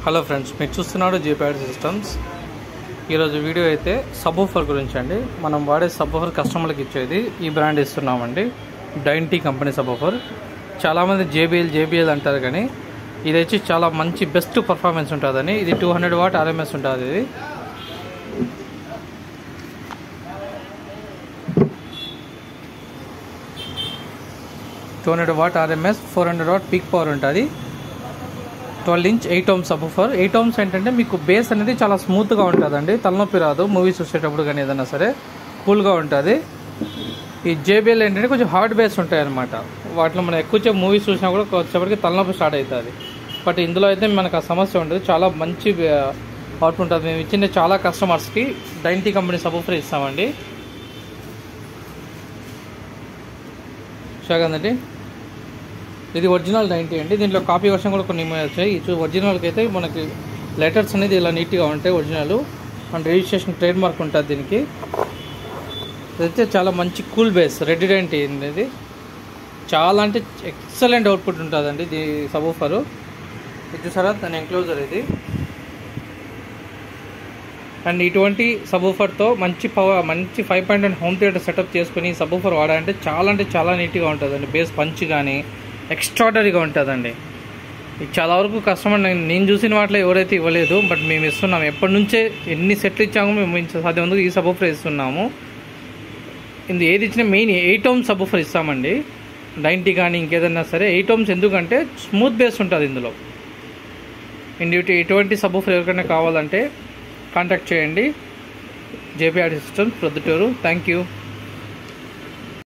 hello friends మీరు చూస్తున్నారు G P R systems ఈరోజు వీడియో అయితే సబ్బూఫర్ గురించి అండి మనం వాడే సబ్బూఫర్ కస్టమర్లకు ఇచ్చేది ఈ బ్రాండ్ ఇస్తున్నామండి డైన్టీ కంపెనీ సబ్బూఫర్ చాలామంది జేబిఎల్ జేబిఎల్ అంటారు కానీ ఇది వచ్చి చాలా మంచి బెస్ట్ పర్ఫార్మెన్స్ ఉంటుందని ఇది టూ హండ్రెడ్ వాట్ ఆర్ఎంఎస్ ఉంటుంది ఇది two hundred watt R M S four hundred watt peak power ఉంటుంది twelve inch eight ohms subwoofer eight ohms ఏంటంటే మీకు బేస్ అనేది చాలా స్మూత్గా ఉంటుందండి తలనొప్పి రాదు మూవీస్ చూసేటప్పుడు కానీ ఏదైనా సరే కూల్గా ఉంటుంది ఈ జేబిఎల్ ఏంటంటే కొంచెం హార్డ్ బేస్ ఉంటాయి అనమాట వాటిలో మనం ఎక్కువ మూవీస్ చూసినా కూడా వచ్చేప్పటికి తలనొప్పి స్టార్ట్ అవుతుంది బట్ ఇందులో అయితే మనకు ఆ సమస్య ఉండదు చాలా మంచి అవుట్పుట్ ఉంటుంది మేము ఇచ్చిన చాలా కస్టమర్స్కి డైన్టీ కంపెనీ సబ్బూఫర్ ఇస్తామండి షాగందండి ఇది ఒరిజినల్ నైంటీ అండి దీంట్లో కాపీ వర్షన్ కూడా కొన్ని వచ్చాయి ఈ ఒరిజినల్కి అయితే మనకి లెటర్స్ అనేది ఇలా నీట్గా ఉంటాయి original and registration trademark ఉంటుంది దీనికి ఇదైతే చాలా మంచి కూల్ బేస్ రెడ్ డైంటీ ఇది చాలా అంటే ఎక్సలెంట్ అవుట్పుట్ ఉంటుందండి ఇది సబూఫరు ఇది చూసారా దాని ఎంక్లోజర్ ఇది అండ్ ఇటువంటి సబూఫర్తో మంచి పవర్ మంచి five point one home theatre setup చేసుకుని సబూఫర్ వాడాలంటే చాలా అంటే చాలా నీట్గా ఉంటుందండి బేస్ పంచ్ కానీ ఎక్స్ట్రాడనరీగా ఉంటుందండి ఇది చాలా వరకు కస్టమర్ నేను నేను చూసిన వాటిలో ఎవరైతే ఇవ్వలేదు బట్ మేము ఇస్తున్నాము ఎప్పటి నుంచే ఎన్ని సెట్లు ఇచ్చామో మేము ఇంచ- సాధ్యం ముందుకు ఈ సబూఫర్ ఇస్తున్నాము ఇది ఏది ఇచ్చినా మెయిన్ ఎయిట్ ఓమ్స్ సబూఫర్ ఇస్తామండి నైంటీ కానీ ఇంకేదన్నా సరే ఎయిట్ ఓమ్స్ ఎందుకంటే స్మూత్ బేస్ ఉంటుంది ఇందులో అండ్ ఇటు ఎటువంటి సబూఫర్ ఎవరికైనా కావాలంటే కాంటాక్ట్ చేయండి J P R systems Proddatur thank you